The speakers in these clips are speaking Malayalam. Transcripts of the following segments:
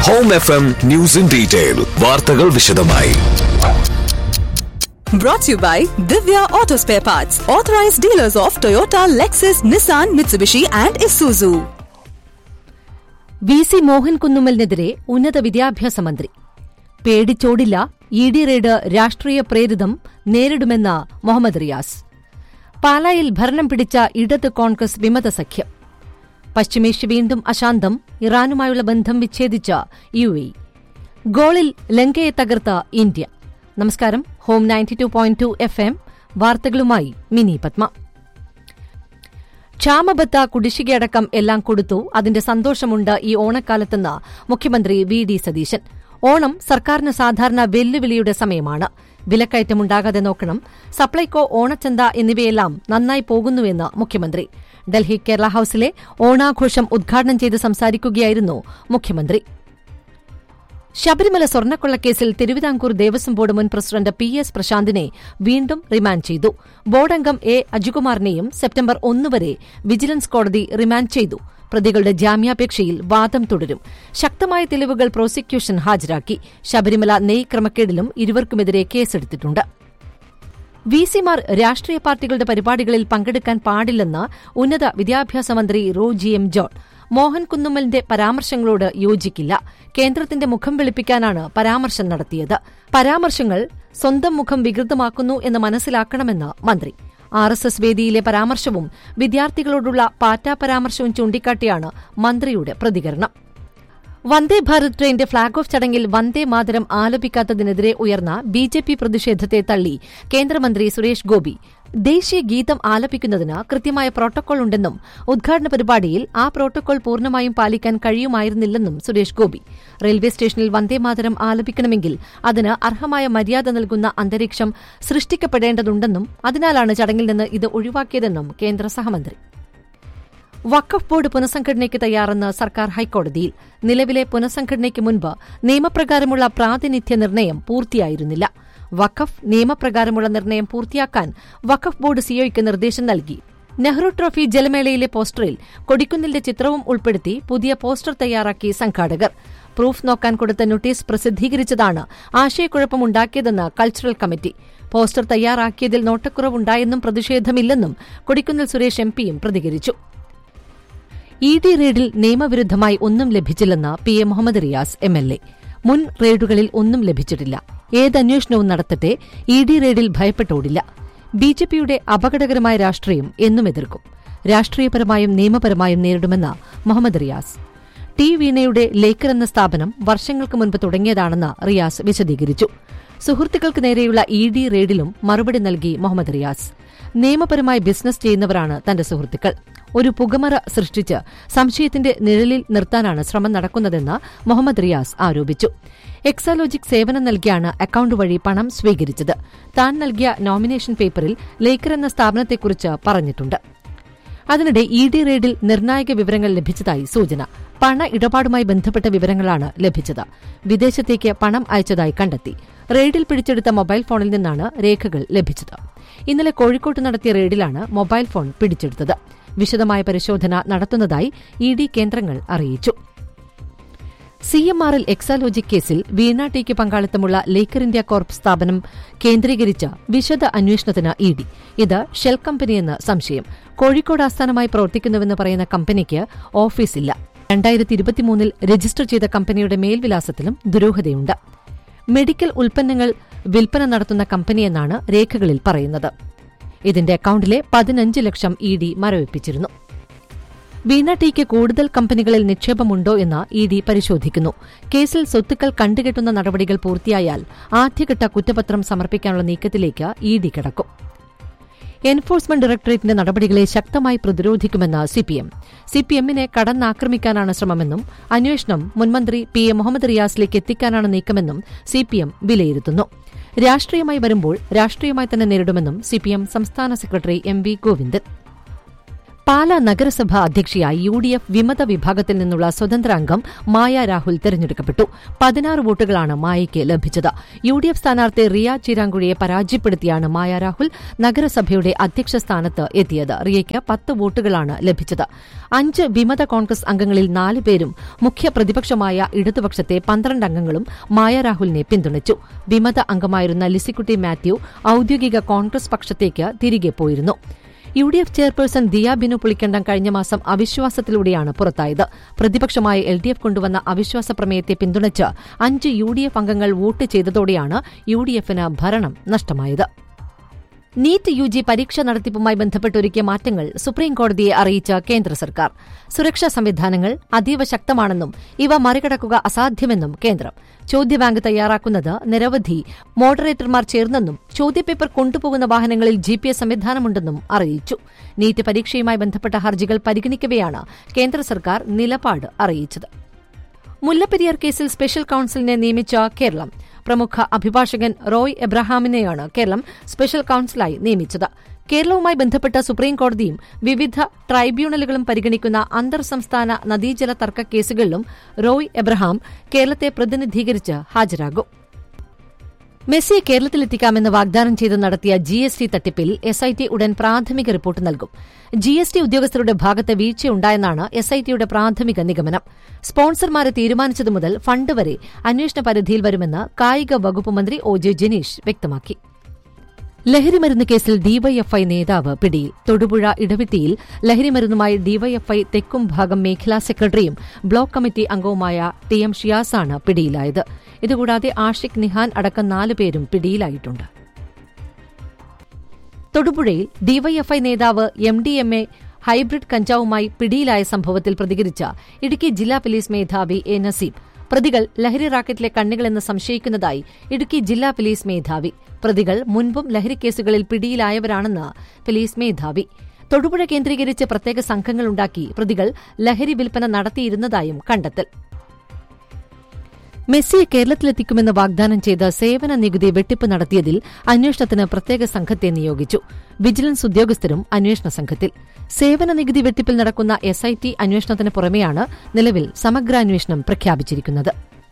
Home F M news in detail വാർത്തകൾ വിശദമായി Brought to you by Divya Auto Spare Parts, authorized dealers of Toyota, Lexus, Nissan, Mitsubishi, and Isuzu. V C Mohan കുന്നുമ്മലിനെതിരെ ഉന്നത വിദ്യാഭ്യാസ മന്ത്രി പേടിച്ചോടില്ല ഇ ഡി റെയ്ഡ് രാഷ്ട്രീയ പ്രേരിതം നേരിടുമെന്ന മുഹമ്മദ് റിയാസ് പാലായിൽ ഭരണം പിടിച്ച ഇടത് കോൺഗ്രസ് വിമത സഖ്യം പശ്ചിമേഷ്യ വീണ്ടും അശാന്തം ഇറാനുമായുള്ള ബന്ധം വിച്ഛേദിച്ച യു എ ഗോളിൽ ലങ്കയെ തകർത്ത ഇന്ത്യ നമസ്കാരം home ninety two point two F M വാർത്തകളുമായി മിനി പത്മ ക്ഷാമബത്ത കുടിശ്ശികയടക്കം എല്ലാം കൊടുത്തു അതിന്റെ സന്തോഷമുണ്ട് ഈ ഓണക്കാലത്തെന്ന് മുഖ്യമന്ത്രി വി ഡി സതീശൻ ഓണം സർക്കാരിന് സാധാരണ വെല്ലുവിളിയുടെ സമയമാണ് വിലക്കയറ്റമുണ്ടാകാതെ നോക്കണം സപ്ലൈകോ ഓണച്ചന്ത എന്നിവയെല്ലാം നന്നായി പോകുന്നുവെന്ന് മുഖ്യമന്ത്രി ഡൽഹി കേരള ഹൌസിലെ ഓണാഘോഷം ഉദ്ഘാടനം ചെയ്ത് സംസാരിക്കുകയായിരുന്നു മുഖ്യമന്ത്രി ശബരിമല സ്വർണ്ണക്കൊള്ളക്കേസിൽ തിരുവിതാംകൂർ ദേവസ്വം ബോർഡ് മുൻ പ്രസിഡന്റ് പി എസ് പ്രശാന്തിനെ വീണ്ടും റിമാൻഡ് ചെയ്തു ബോർഡംഗം എ അജികുമാറിനെയും സെപ്റ്റംബർ ഒന്ന് വരെ വിജിലൻസ് കോടതി റിമാൻഡ് ചെയ്തു പ്രതികളുടെ ജാമ്യാപേക്ഷയിൽ വാദം തുടരും ശക്തമായ തെളിവുകൾ പ്രോസിക്യൂഷൻ ഹാജരാക്കി ശബരിമല നെയ് ക്രമക്കേടിലും ഇരുവർക്കുമെതിരെ കേസെടുത്തിട്ടുണ്ട് വി സിമാർ രാഷ്ട്രീയ പാർട്ടികളുടെ പരിപാടികളിൽ പങ്കെടുക്കാൻ പാടില്ലെന്ന് ഉന്നത വിദ്യാഭ്യാസ മന്ത്രി റോജി എം ജോൺ മോഹൻ കുന്നുമ്മലിന്റെ പരാമർശങ്ങളോട് യോജിക്കില്ല കേന്ദ്രത്തിന്റെ മുഖം വെളുപ്പിക്കാനാണ് പരാമർശം നടത്തിയത് പരാമർശങ്ങൾ സ്വന്തം മുഖം വികൃതമാക്കുന്നു എന്ന് മനസ്സിലാക്കണമെന്ന് മന്ത്രി ആർ എസ് എസ് വേദിയിലെ പരാമർശവും വിദ്യാർത്ഥികളോടുള്ള പാറ്റാ പരാമർശവും ചൂണ്ടിക്കാട്ടിയാണ് മന്ത്രിയുടെ പ്രതികരണം വന്ദേ ഭാരത് ട്രെയിന്റെ ഫ്ളാഗ് ഓഫ് ചടങ്ങിൽ വന്ദേ മാതരം ആലപിക്കാത്തതിനെതിരെ ഉയർന്ന ബി ജെ പി പ്രതിഷേധത്തെ തള്ളി കേന്ദ്രമന്ത്രി സുരേഷ് ഗോപി ദേശീയ ഗീതം ആലപിക്കുന്നതിന് കൃത്യമായ പ്രോട്ടോകോൾ ഉണ്ടെന്നും ഉദ്ഘാടന പരിപാടിയിൽ ആ പ്രോട്ടോകോൾ പൂർണ്ണമായും പാലിക്കാൻ കഴിയുമായിരുന്നില്ലെന്നും സുരേഷ് ഗോപി റെയിൽവേ സ്റ്റേഷനിൽ വന്ദേമാതരം ആലപിക്കണമെങ്കിൽ അതിന് അർഹമായ മര്യാദ നൽകുന്ന അന്തരീക്ഷം സൃഷ്ടിക്കപ്പെടേണ്ടതുണ്ടെന്നും അതിനാലാണ് ചടങ്ങിൽ നിന്ന് ഇത് ഒഴിവാക്കിയതെന്നും കേന്ദ്ര സഹമന്ത്രി വഖഫ് ബോർഡ് പുനഃസംഘടനയ്ക്ക് തയ്യാറെന്ന് സർക്കാർ ഹൈക്കോടതിയിൽ നിലവിലെ പുനഃസംഘടനയ്ക്ക് മുൻപ് നിയമപ്രകാരമുള്ള പ്രാതിനിധ്യ നിർണയം പൂർത്തിയായിരുന്നില്ല വഖഫ് നിയമപ്രകാരമുള്ള നിർണയം പൂർത്തിയാക്കാൻ വഖഫ് ബോർഡ് സിഒയ്ക്ക് നിർദ്ദേശം നൽകി നെഹ്റു ട്രോഫി ജലമേളയിലെ പോസ്റ്ററിൽ കൊടിക്കുന്നിലിന്റെ ചിത്രവും ഉൾപ്പെടുത്തി പുതിയ പോസ്റ്റർ തയ്യാറാക്കി സംഘാടകർ പ്രൂഫ് നോക്കാൻ കൊടുത്ത നോട്ടീസ് പ്രസിദ്ധീകരിച്ചതാണ് ആശയക്കുഴപ്പമുണ്ടാക്കിയതെന്ന് കൾച്ചറൽ കമ്മിറ്റി പോസ്റ്റർ തയ്യാറാക്കിയതിൽ നോട്ടക്കുറവുണ്ടായെന്നും പ്രതിഷേധമില്ലെന്നും കൊടിക്കുന്നിൽ സുരേഷ് എംപിയും പ്രതികരിച്ചു ഇ ഡി റെയ്ഡിൽ നിയമവിരുദ്ധമായി ഒന്നും ലഭിച്ചില്ലെന്ന് P A Muhammad Riyas M L A മുൻ റെയ്ഡുകളിൽ ഒന്നും ലഭിച്ചിട്ടില്ല ഏതന്വേഷണവും നടത്തട്ടെ ഇ ഡി റെയ്ഡിൽ ഭയപ്പെട്ടോടില്ല ബി ജെ പിയുടെ അപകടകരമായ രാഷ്ട്രീയം എന്നും എതിർക്കും രാഷ്ട്രീയപരമായും നിയമപരമായും നേരിടുമെന്ന് മുഹമ്മദ് റിയാസ് ടി വീണയുടെ ലേക്കർ എന്ന സ്ഥാപനം വർഷങ്ങൾക്ക് മുൻപ് തുടങ്ങിയതാണെന്ന് റിയാസ് വിശദീകരിച്ചു സുഹൃത്തുക്കൾക്ക് നേരെയുള്ള ഇ ഡി റെയ്ഡിലും മറുപടി നൽകി മുഹമ്മദ് റിയാസ് നിയമപരമായി ബിസിനസ് ചെയ്യുന്നവരാണ് തന്റെ സുഹൃത്തുക്കൾ ഒരു പുകമറ സൃഷ്ടിച്ച് സംശയത്തിന്റെ നിഴലിൽ നിർത്താനാണ് ശ്രമം നടക്കുന്നതെന്ന് മുഹമ്മദ് റിയാസ് ആരോപിച്ചു എക്സാലോജിക് സേവനം നൽകിയാണ് അക്കൌണ്ട് വഴി പണം സ്വീകരിച്ചത് താൻ നൽകിയ നോമിനേഷൻ പേപ്പറിൽ ലേക്കർ എന്ന സ്ഥാപനത്തെക്കുറിച്ച് പറഞ്ഞിട്ടുണ്ട് അതിനിടെ ഇ ഡി റെയ്ഡിൽ നിർണായക വിവരങ്ങൾ ലഭിച്ചതായി സൂചന പണ ഇടപാടുമായി ബന്ധപ്പെട്ട വിവരങ്ങളാണ് ലഭിച്ചത് വിദേശത്തേക്ക് പണം അയച്ചതായി കണ്ടെത്തി റെയ്ഡിൽ പിടിച്ചെടുത്ത മൊബൈൽ ഫോണിൽ നിന്നാണ് രേഖകൾ ലഭിച്ചത് ഇന്നലെ കോഴിക്കോട്ട് നടത്തിയ റെയ്ഡിലാണ് മൊബൈൽ ഫോൺ പിടിച്ചെടുത്തത് വിശദമായ പരിശോധന നടത്തുന്നതായി ഇ ഡി കേന്ദ്രങ്ങൾ അറിയിച്ചു സി എം ആറിൽ എക്സാലോജിക് കേസിൽ വീണ ടിക്ക് പങ്കാളിത്തമുള്ള ലേക്കർ ഇന്ത്യ കോർപ്പ് സ്ഥാപനം കേന്ദ്രീകരിച്ച വിശദ അന്വേഷണത്തിന് ഇ ഡി ഇത് ഷെൽ കമ്പനിയെന്ന് സംശയം കോഴിക്കോട് ആസ്ഥാനമായി പ്രവർത്തിക്കുന്നുവെന്ന് പറയുന്ന കമ്പനിക്ക് ഓഫീസില്ല രണ്ടായിരത്തി ഇരുപത്തിമൂന്നിൽ രജിസ്റ്റർ ചെയ്ത കമ്പനിയുടെ മേൽവിലാസത്തിലും ദുരൂഹതയുണ്ട് മെഡിക്കൽ ഉൽപ്പന്നങ്ങൾ വിൽപ്പന നടത്തുന്ന കമ്പനിയെന്നാണ് രേഖകളിൽ പറയുന്നത് ഇതിന്റെ അക്കൌണ്ടിലെ പതിനഞ്ച് ലക്ഷം ഇ ഡി മരവിപ്പിച്ചിരുന്നു വീണ ടിക്ക് കൂടുതൽ കമ്പനികളിൽ നിക്ഷേപമുണ്ടോ എന്ന് ഇ ഡി പരിശോധിക്കുന്നു കേസിൽ സ്വത്തുക്കൾ കണ്ടുകെട്ടുന്ന നടപടികൾ പൂർത്തിയായാൽ ആദ്യഘട്ട കുറ്റപത്രം സമർപ്പിക്കാനുള്ള നീക്കത്തിലേക്ക് ഇ ഡി കിടക്കും എൻഫോഴ്സ്മെന്റ് ഡയറക്ടറേറ്റിന്റെ നടപടികളെ ശക്തമായി പ്രതിരോധിക്കുമെന്ന് സിപിഎം സിപിഎമ്മിനെ കടന്നാക്രമിക്കാനാണ് ശ്രമമെന്നും അന്വേഷണം മുൻമന്ത്രി പി എ മുഹമ്മദ് റിയാസിലേക്ക് എത്തിക്കാനാണ് നീക്കമെന്നും സിപിഎം വിലയിരുത്തുന്നു രാഷ്ട്രീയമായി വരുമ്പോൾ രാഷ്ട്രീയമായി തന്നെ നേരിടുമെന്നും സിപിഎം സംസ്ഥാന secretary M V Govindan Pala നഗരസഭ അധ്യക്ഷയായി യു ഡി എഫ് വിമത വിഭാഗത്തിൽ നിന്നുള്ള സ്വതന്ത്ര അംഗം മായ രാഹുൽ തെരഞ്ഞെടുക്കപ്പെട്ടു പതിനാറ് വോട്ടുകളാണ് മായയ്ക്ക് ലഭിച്ചത് യു ഡി എഫ് സ്ഥാനാർത്ഥി റിയ ചിരാങ്കുഴിയെ പരാജയപ്പെടുത്തിയാണ് മായ രാഹുൽ നഗരസഭയുടെ അധ്യക്ഷ സ്ഥാനത്ത് എത്തിയത് റിയയ്ക്ക് പത്ത് വോട്ടുകളാണ് ലഭിച്ചത് അഞ്ച് വിമത കോൺഗ്രസ് അംഗങ്ങളിൽ നാല് പേരും മുഖ്യ പ്രതിപക്ഷമായ ഇടതുപക്ഷത്തെ പന്ത്രണ്ട് അംഗങ്ങളും മായ രാഹുലിനെ പിന്തുണച്ചു വിമത അംഗമായിരുന്ന ലിസിക്കുട്ടി മാത്യു ഔദ്യോഗിക കോൺഗ്രസ് പക്ഷത്തേക്ക് തിരികെ പോയിരുന്നു U D F chairperson Diya Binu Pulikkandam കഴിഞ്ഞ മാസം അവിശ്വാസത്തിലൂടെയാണ് പുറത്തായത് പ്രതിപക്ഷമായ എൽ ഡി എഫ് കൊണ്ടുവന്ന അവിശ്വാസ പ്രമേയത്തെ പിന്തുണച്ച് അഞ്ച് യു ഡി എഫ് അംഗങ്ങൾ വോട്ട് ചെയ്തതോടെയാണ് യു ഡി എഫിന് ഭരണം നഷ്ടമായത് നീറ്റ് യു ജി പരീക്ഷ നടത്തിപ്പുമായി ബന്ധപ്പെട്ടൊരുക്കിയ മാറ്റങ്ങൾ സുപ്രീംകോടതിയെ അറിയിച്ച കേന്ദ്ര സർക്കാർ സുരക്ഷാ സംവിധാനങ്ങൾ അതീവ ശക്തമാണെന്നും ഇവ മറികടക്കുക അസാധ്യമെന്നും കേന്ദ്രം ചോദ്യബാങ്ക് തയ്യാറാക്കുന്നത് നിരവധി മോഡറേറ്റർമാർ ചേർന്നെന്നും ചോദ്യപേപ്പർ കൊണ്ടുപോകുന്ന വാഹനങ്ങളിൽ ജി പി എസ് സംവിധാനമുണ്ടെന്നും അറിയിച്ചു നീറ്റ് പരീക്ഷയുമായി ബന്ധപ്പെട്ട ഹർജികൾ പരിഗണിക്കവെയാണ് കേന്ദ്ര സർക്കാർ നിലപാട് അറിയിച്ചത് മുല്ലപ്പെരിയാർ കേസിൽ സ്പെഷ്യൽ കൌൺസിലിനെ നിയമിച്ച കേരളം പ്രമുഖ അഭിഭാഷകൻ റോയ് എബ്രഹാമിനെയാണ് കേരളം സ്പെഷ്യൽ കൌൺസിലായി നിയമിച്ചത് കേരളവുമായി ബന്ധപ്പെട്ട സുപ്രീംകോടതിയും വിവിധ ട്രൈബ്യൂണലുകളും പരിഗണിക്കുന്ന അന്തർ സംസ്ഥാന നദീജല തർക്ക കേസുകളിലും റോയ് എബ്രഹാം കേരളത്തെ പ്രതിനിധീകരിച്ച് ഹാജരാകും മെസ്സിയെ കേരളത്തിലെത്തിക്കാമെന്ന് വാഗ്ദാനം ചെയ്ത് നടത്തിയ ജി എസ് ടി തട്ടിപ്പിൽ എസ് ഐ ടി ഉടൻ പ്രാഥമിക റിപ്പോർട്ട് നൽകും ജി എസ് ടി ഉദ്യോഗസ്ഥരുടെ ഭാഗത്ത് വീഴ്ചയുണ്ടായെന്നാണ് എസ് ഐ ടിയുടെ പ്രാഥമിക നിഗമനം സ്പോൺസർമാരെ തീരുമാനിച്ചതു മുതൽ ഫണ്ട് വരെ അന്വേഷണ പരിധിയിൽ വരുമെന്ന് കായിക വകുപ്പ് മന്ത്രി ഒ ജെ ജനീഷ് വ്യക്തമാക്കി ലഹരിമരുന്ന് കേസിൽ ഡിവൈഎഫ്ഐ നേതാവ് പിടിയിൽ തൊടുപുഴ ഇടവിട്ടിയിൽ ലഹരിമരുന്നുമായി ഡിവൈഎഫ്ഐ തെക്കും ഭാഗം മേഖലാ സെക്രട്ടറിയും ബ്ലോക്ക് കമ്മിറ്റി അംഗവുമായ ടി എം ഷിയാസാണ് പിടിയിലായത് ഇതുകൂടാതെ ആഷിഖ് നിഹാൻ അടക്കം നാല് പേരും പിടിയിലായിട്ടുണ്ട് തൊടുപുഴയിൽ ഡിവൈഎഫ്ഐ നേതാവ് M D M A hybrid കഞ്ചാവുമായി പിടിയിലായ സംഭവത്തിൽ പ്രതികരിച്ച ഇടുക്കി ജില്ലാ പോലീസ് മേധാവി എ നസീം പ്രതികൾ ലഹരി റാക്കറ്റിലെ കണ്ണികളെന്ന് സംശയിക്കുന്നതായി ഇടുക്കി ജില്ലാ പോലീസ് മേധാവി പ്രതികൾ മുൻപും ലഹരി കേസുകളിൽ പിടിയിലായവരാണെന്ന് പോലീസ് മേധാവി തൊടുപുഴ കേന്ദ്രീകരിച്ച് പ്രത്യേക സംഘങ്ങളുണ്ടാക്കി പ്രതികൾ ലഹരി വിൽപ്പന നടത്തിയിരുന്നതായും കണ്ടെത്തൽ മെസ്സിയെ കേരളത്തിലെത്തിക്കുമെന്ന് വാഗ്ദാനം ചെയ്ത് സേവന നികുതി വെട്ടിപ്പ് നടത്തിയതിൽ അന്വേഷണത്തിന് പ്രത്യേക സംഘത്തെ നിയോഗിച്ചു വിജിലൻസ് ഉദ്യോഗസ്ഥരും അന്വേഷണ സംഘത്തിൽ സേവന നികുതി വെട്ടിപ്പിൽ നടക്കുന്ന എസ് ഐ ടി അന്വേഷണത്തിന് പുറമെയാണ് നിലവിൽ സമഗ്രാന്വേഷണം പ്രഖ്യാപിച്ചിരിക്കുന്നത്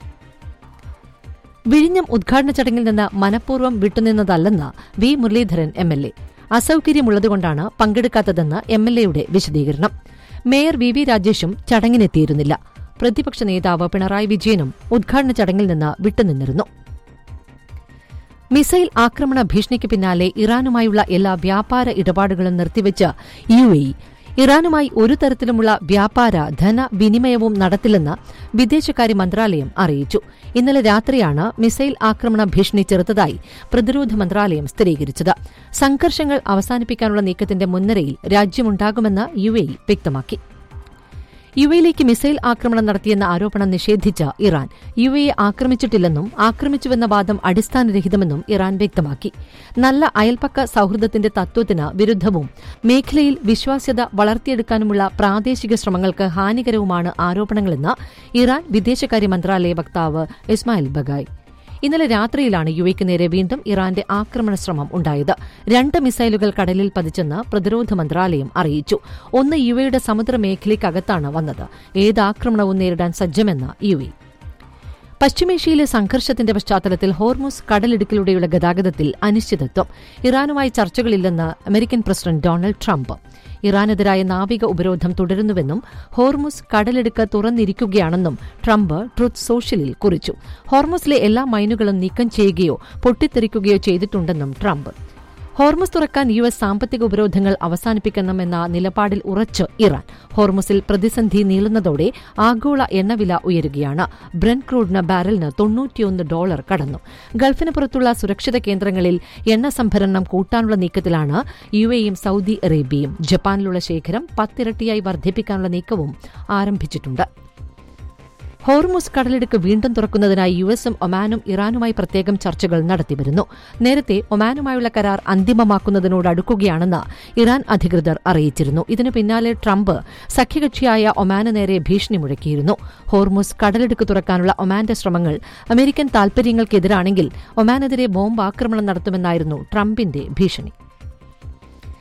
വിഴിഞ്ഞം ഉദ്ഘാടന ചടങ്ങിൽ നിന്ന് മനഃപൂർവ്വം വിട്ടുനിന്നതല്ലെന്ന് V Muraleedharan M L A അസൌകര്യമുള്ളതുകൊണ്ടാണ് പങ്കെടുക്കാത്തതെന്ന് എം എൽ എയുടെ വിശദീകരണം മേയർ വി വി രാജേഷും ചടങ്ങിനെത്തിയിരുന്നില്ല പ്രതിപക്ഷ നേതാവ് പിണറായി വിജയനും ഉദ്ഘാടന ചടങ്ങിൽ നിന്ന് വിട്ടുനിന്നിരുന്നു മിസൈൽ ആക്രമണ ഭീഷണിക്ക് പിന്നാലെ ഇറാനുമായുള്ള എല്ലാ വ്യാപാര ഇടപാടുകളും നിർത്തിവെച്ച് യു എ ഇറാനുമായി ഒരു തരത്തിലുമുള്ള വ്യാപാര ധനവിനിമയവും നടത്തില്ലെന്ന് വിദേശകാര്യ മന്ത്രാലയം അറിയിച്ചു ഇന്നലെ രാത്രിയാണ് മിസൈൽ ആക്രമണ ഭീഷണി ചെറുത്തതായി പ്രതിരോധ മന്ത്രാലയം സ്ഥിരീകരിച്ചത് സംഘർഷങ്ങൾ അവസാനിപ്പിക്കാനുള്ള നീക്കത്തിന്റെ മുൻനിരയിൽ രാജ്യമുണ്ടാകുമെന്ന് യു എ വ്യക്തമാക്കി യു എയിലേക്ക് മിസൈൽ ആക്രമണം നടത്തിയെന്ന ആരോപണം നിഷേധിച്ച ഇറാൻ യു എയെ ആക്രമിച്ചിട്ടില്ലെന്നും ആക്രമിച്ചുവെന്ന വാദം അടിസ്ഥാനരഹിതമെന്നും ഇറാൻ വ്യക്തമാക്കി നല്ല അയൽപ്പക്ക സൌഹൃദത്തിന്റെ തത്വത്തിന് വിരുദ്ധവും മേഖലയിൽ വിശ്വാസ്യത വളർത്തിയെടുക്കാനുമുള്ള പ്രാദേശിക ശ്രമങ്ങൾക്ക് ഹാനികരവുമാണ് ആരോപണങ്ങളെന്ന് ഇറാൻ വിദേശകാര്യ മന്ത്രാലയ വക്താവ് ഇസ്മായിൽ ബഗായ് ഇന്നലെ രാത്രിയിലാണ് യുഎക്ക് നേരെ വീണ്ടും ഇറാന്റെ ആക്രമണ ശ്രമം ഉണ്ടായത് രണ്ട് മിസൈലുകൾ കടലിൽ പതിച്ചെന്ന് പ്രതിരോധ മന്ത്രാലയം അറിയിച്ചു ഒന്ന് യുഎയുടെ സമുദ്രമേഖലയ്ക്കകത്താണ് വന്നത് ഏത് ആക്രമണവും നേരിടാൻ സജ്ജമെന്ന് യുഎ പശ്ചിമേഷ്യയിലെ സംഘർഷത്തിന്റെ പശ്ചാത്തലത്തിൽ ഹോർമുസ് കടലിടുക്കിലൂടെയുള്ള ഗതാഗതത്തിൽ അനിശ്ചിതത്വം ഇറാനുമായി ചർച്ചകളില്ലെന്ന് അമേരിക്കൻ പ്രസിഡന്റ് ഡൊണാൾഡ് ട്രംപ് ഇറാനെതിരായ നാവിക ഉപരോധം തുടരുന്നുവെന്നും ഹോർമുസ് കടലിടുക്ക് തുറന്നിരിക്കുകയാണെന്നും ട്രംപ് ട്രുത്ത് സോഷ്യലിൽ കുറിച്ചു ഹോർമുസിലെ എല്ലാ മൈനുകളും നീക്കം ചെയ്യുകയോ പൊട്ടിത്തെറിക്കുകയോ ചെയ്തിട്ടുണ്ടെന്നും ട്രംപ് ഹോർമുസ് തുറക്കാൻ യു എസ് സാമ്പത്തിക ഉപരോധങ്ങൾ അവസാനിപ്പിക്കണമെന്ന നിലപാടിൽ ഉറച്ച് ഇറാൻ ഹോർമുസിൽ പ്രതിസന്ധി നീളുന്നതോടെ ആഗോള എണ്ണവില ഉയരുകയാണ് ബ്രന്റ് ക്രൂഡിന് ബാരലിന് തൊണ്ണൂറ്റിയൊന്ന് ഡോളർ കടന്നു ഗൾഫിന് പുറത്തുള്ള സുരക്ഷിത കേന്ദ്രങ്ങളിൽ എണ്ണ സംഭരണം കൂട്ടാനുള്ള നീക്കത്തിലാണ് യു എയും സൌദി അറേബ്യയും ജപ്പാനിലുള്ള ശേഖരം പത്തിരട്ടിയായി വർദ്ധിപ്പിക്കാനുള്ള നീക്കവും ആരംഭിച്ചിട്ടുണ്ട് ഹോർമുസ് കടലിടുക്ക് വീണ്ടും തുറക്കുന്നതിനായി യു എസും ഒമാനും ഇറാനുമായി പ്രത്യേകം ചർച്ചകൾ നടത്തിവരുന്നു നേരത്തെ ഒമാനുമായുള്ള കരാർ അന്തിമമാക്കുന്നതിനോട് അടുക്കുകയാണെന്ന് ഇറാൻ അധികൃതർ അറിയിച്ചിരുന്നു ഇതിനു പിന്നാലെ ട്രംപ് സഖ്യകക്ഷിയായ ഒമാന് നേരെ ഭീഷണി മുഴക്കിയിരുന്നു ഹോർമുസ് കടലിടുക്ക് തുറക്കാനുള്ള ഒമാന്റെ ശ്രമങ്ങൾ അമേരിക്കൻ താൽപര്യങ്ങൾക്കെതിരാണെങ്കിൽ ഒമാനെതിരെ ബോംബ് ആക്രമണം നടത്തുമെന്നായിരുന്നു ട്രംപിന്റെ ഭീഷണി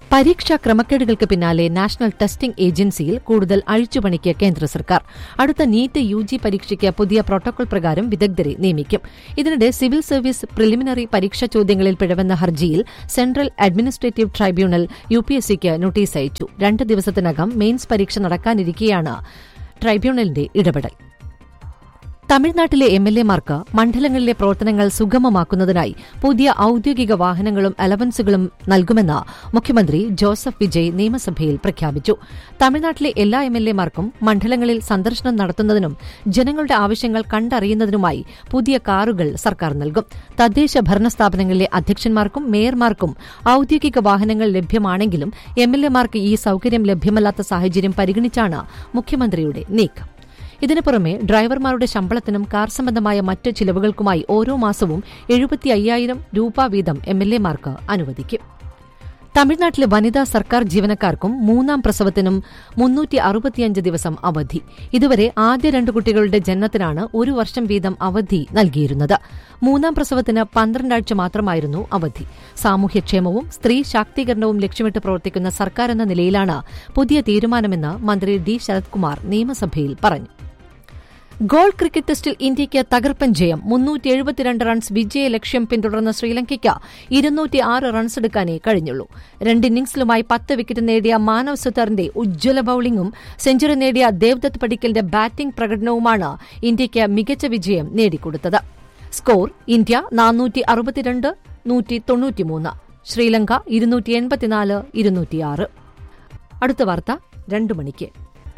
പരീക്ഷാ ക്രമക്കേടുകൾക്ക് പിന്നാലെ നാഷണൽ ടെസ്റ്റിംഗ് ഏജൻസിയിൽ കൂടുതൽ അഴിച്ചുപണിക്ക് കേന്ദ്ര സർക്കാർ അടുത്ത നീറ്റ് യു ജി പരീക്ഷയ്ക്ക് പുതിയ പ്രോട്ടോകോൾ പ്രകാരം വിദഗ്ധരെ നിയമിക്കും ഇതിനിടെ സിവിൽ സർവീസ് പ്രിലിമിനറി പരീക്ഷാ ചോദ്യങ്ങളിൽ പിഴവെന്ന ഹർജിയിൽ central administrative tribunal U P S സിക്ക് നോട്ടീസ് അയച്ചു രണ്ട് ദിവസത്തിനകം മെയിൻസ് പരീക്ഷ നടക്കാനിരിക്കെയാണ് ട്രൈബ്യൂണലിന്റെ ഇടപെടൽ തമിഴ്നാട്ടിലെ എം എൽ എമാർക്ക് മണ്ഡലങ്ങളിലെ പ്രവർത്തനങ്ങൾ സുഗമമാക്കുന്നതിനായി പുതിയ ഔദ്യോഗിക വാഹനങ്ങളും അലവൻസുകളും നൽകുമെന്ന് മുഖ്യമന്ത്രി ജോസഫ് വിജയ് നിയമസഭയിൽ പ്രഖ്യാപിച്ചു തമിഴ്നാട്ടിലെ എല്ലാ എം എൽ എമാർക്കും മണ്ഡലങ്ങളിൽ സന്ദർശനം നടത്തുന്നതിനും ജനങ്ങളുടെ ആവശ്യങ്ങൾ കണ്ടറിയുന്നതിനുമായി പുതിയ കാറുകൾ സർക്കാർ നൽകും തദ്ദേശ ഭരണ സ്ഥാപനങ്ങളിലെ അധ്യക്ഷന്മാർക്കും മേയർമാർക്കും ഔദ്യോഗിക വാഹനങ്ങൾ ലഭ്യമാണെങ്കിലും എം എൽ എമാർക്ക് ഈ സൌകര്യം ലഭ്യമല്ലാത്ത സാഹചര്യം പരിഗണിച്ചാണ് മുഖ്യമന്ത്രിയുടെ നീക്കം ഇതിനു പുറമെ ഡ്രൈവർമാരുടെ ശമ്പളത്തിനും കാർ സംബന്ധമായ മറ്റ് ചിലവുകൾക്കുമായി ഓരോ മാസവും എഴുപത്തി അയ്യായിരം രൂപ വീതം എം എൽ എമാർക്ക് അനുവദിക്കും തമിഴ്നാട്ടിലെ വനിതാ സർക്കാർ ജീവനക്കാർക്കും മൂന്നാം പ്രസവത്തിനും മുന്നൂറ്റി അറുപത്തിയഞ്ച് ദിവസം അവധി ഇതുവരെ ആദ്യ രണ്ട് കുട്ടികളുടെ ജനനത്തിനാണ് ഒരു വർഷം വീതം അവധി നൽകിയിരുന്നത് മൂന്നാം പ്രസവത്തിന് പന്ത്രണ്ടാഴ്ച മാത്രമായിരുന്നു അവധി സാമൂഹ്യക്ഷേമവും സ്ത്രീ ശാക്തീകരണവും ലക്ഷ്യമിട്ട് പ്രവർത്തിക്കുന്ന സർക്കാർ എന്ന നിലയിലാണ് പുതിയ തീരുമാനമെന്ന് മന്ത്രി ഡി ശരത്കുമാർ നിയമസഭയിൽ പറഞ്ഞു ഗോൾ ക്രിക്കറ്റ് ടെസ്റ്റിൽ ഇന്ത്യയ്ക്ക് തകർപ്പൻ ജയം മുന്നൂറ്റി എഴുപത്തിരണ്ട് റൺസ് വിജയ ലക്ഷ്യം പിന്തുടർന്ന ശ്രീലങ്കയ്ക്ക് ഇരുന്നൂറ്റി ആറ് റൺസ് എടുക്കാനേ കഴിഞ്ഞുള്ളൂ രണ്ട് ഇന്നിംഗ്സിലുമായി പത്ത് വിക്കറ്റ് നേടിയ മാനവ് സുതാറിന്റെ ഉജ്ജ്വല ബൌളിംഗും സെഞ്ചുറി നേടിയ ദേവ്ദത്ത് പടിക്കലിന്റെ ബാറ്റിംഗ് പ്രകടനവുമാണ് ഇന്ത്യയ്ക്ക് മികച്ച വിജയം നേടിക്കൊടുത്തത് സ്കോർ ഇന്ത്യ നാനൂറ്റി അറുപത്തിരണ്ട് നൂറ്റി തൊണ്ണൂറ്റിമൂന്ന് ശ്രീലങ്ക ഇരുന്നൂറ്റി എൺപത്തിനാല് ഇരുന്നൂറ്റിയാറ് അടുത്ത വാർത്ത രണ്ടു മണിക്ക്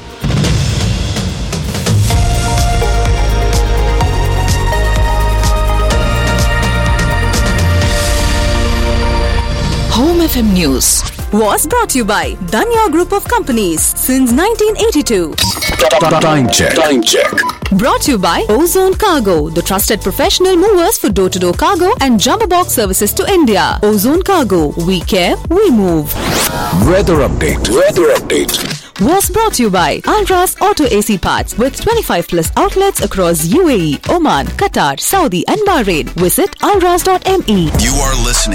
Home FM News was brought to you by Danya Group of Companies since 1982. Time check. Time check. Brought to you by Ozone Cargo, the trusted professional movers for door to door cargo and jumbo box services to India. Ozone Cargo, we care, we move. Weather update. Weather update. Was brought to you by Alras Auto AC Parts with 25 plus outlets across UAE, Oman, Qatar, Saudi, and Bahrain. Visit alras.me. You are listening.